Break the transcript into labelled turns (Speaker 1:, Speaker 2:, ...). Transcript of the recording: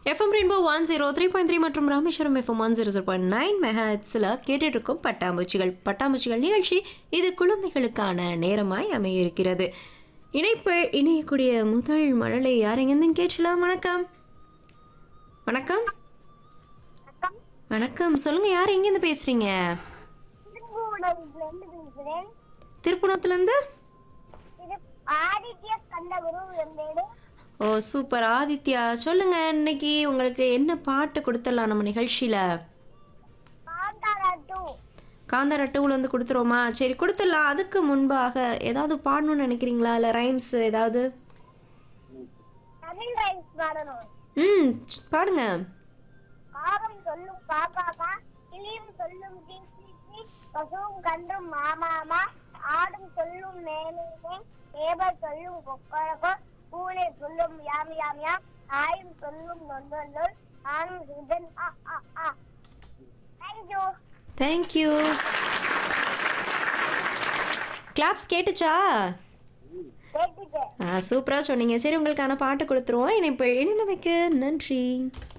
Speaker 1: FM rainbow one zero three point three மற்றும் Rameswaram FM one zero zero point nine மெஹாட்ஸில் கேட்டுட்டு இருக்கும் பட்டாம்பூச்சிகள் பட்டாம்பூச்சிகள் நிகழ்ச்சி இது குழந்தைகளுக்கான நேரமாய் அமைய இருக்கிறது இணைப்பு இணையக்கூடிய முதல் மழலை யார் எங்கேருந்து கேட்கலாம் வணக்கம் வணக்கம்
Speaker 2: வணக்கம்
Speaker 1: வணக்கம் சொல்லுங்க யார் எங்கேருந்து பேசுறீங்க
Speaker 2: திரும்புவனத்திலிருந்து பேசுகிறேன்
Speaker 1: திருப்புணத்துலேருந்து
Speaker 2: இது ஆதித்ய கந்தகுரு என் பேரு
Speaker 1: ஓ சூப்பர் ஆதித்யா சொல்லுங்க இன்னைக்கு உங்களுக்கு என்ன பாட்டு கொடுத்துடலாம் நம்ம நிகழ்ச்சியில
Speaker 2: காந்தாரா டூ
Speaker 1: காந்தாரா டூவில் வந்து கொடுத்துருவோமா சரி கொடுத்துடலாம் அதுக்கு முன்பாக ஏதாவது பாடணும்னு நினைக்கிறீங்களா இல்லை ரைம்ஸ் ஏதாவது
Speaker 2: தமிழ் ரைம்ஸ் பாடணும்
Speaker 1: ம் ச்- பாடுங்க
Speaker 2: காகம் சொல்லும் பாப்பாப்பா கிளியும் சொல்லும் கீ கீ கீ பசுவும் கன்றும் மாமாமா ஆடும் சொல்லும் மேலே ஏபல் சொல்லும் கொக்கரக்கோ பூனை சொல்லும் யாம் யாம் யாம் ஆயும் சொல்லும் நொந்தொந்தொல் ஆணும் சுதன் ஆ ஆ ஆ தேங்க்யூ
Speaker 1: தேங்க்யூ கிளாப்ஸ் கேட்டுச்சா
Speaker 2: கேட்டுட்டேன்
Speaker 1: ஆ சூப்பராக சொன்னீங்க சரி உங்களுக்கான பாட்டு கொடுத்துருவோம் இணைப்பு இணைந்தமைக்கு நன்றி